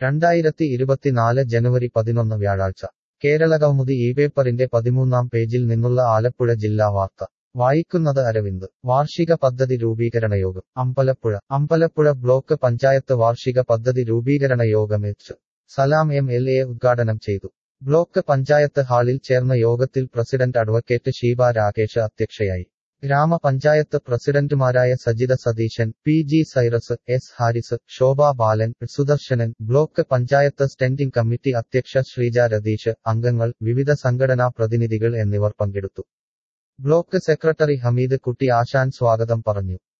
രണ്ടായിരത്തി ഇരുപത്തിനാല് ജനുവരി പതിനൊന്ന് വ്യാഴാഴ്ച കേരളകൗമുദി ഈ പേപ്പറിന്റെ പതിമൂന്നാം പേജിൽ നിന്നുള്ള ആലപ്പുഴ ജില്ലാ വാർത്ത വായിക്കുന്നത് അരവിന്ദ് വാർഷിക പദ്ധതി രൂപീകരണ യോഗം അമ്പലപ്പുഴ അമ്പലപ്പുഴ ബ്ലോക്ക് പഞ്ചായത്ത് വാർഷിക പദ്ധതി രൂപീകരണ യോഗം H Salam M L A ഉദ്ഘാടനം ചെയ്തു ബ്ലോക്ക് പഞ്ചായത്ത് ഹാളിൽ ചേർന്ന യോഗത്തിൽ പ്രസിഡന്റ് അഡ്വക്കേറ്റ് ഷീബ രാകേഷ് അധ്യക്ഷയായി ഗ്രാമപഞ്ചായത്ത് പ്രസിഡന്റുമാരായ Sajitha Satheesan P G Cyrus S Haris Shobha Balan Sudarsanan block panchayat standing committee അധ്യക്ഷ ശ്രീജ രതീഷ് അംഗങ്ങൾ വിവിധ സംഘടനാ പ്രതിനിധികൾ എന്നിവർ പങ്കെടുത്തു ബ്ലോക്ക് സെക്രട്ടറി ഹമീദ് കുട്ടി ആശാൻ സ്വാഗതം പറഞ്ഞു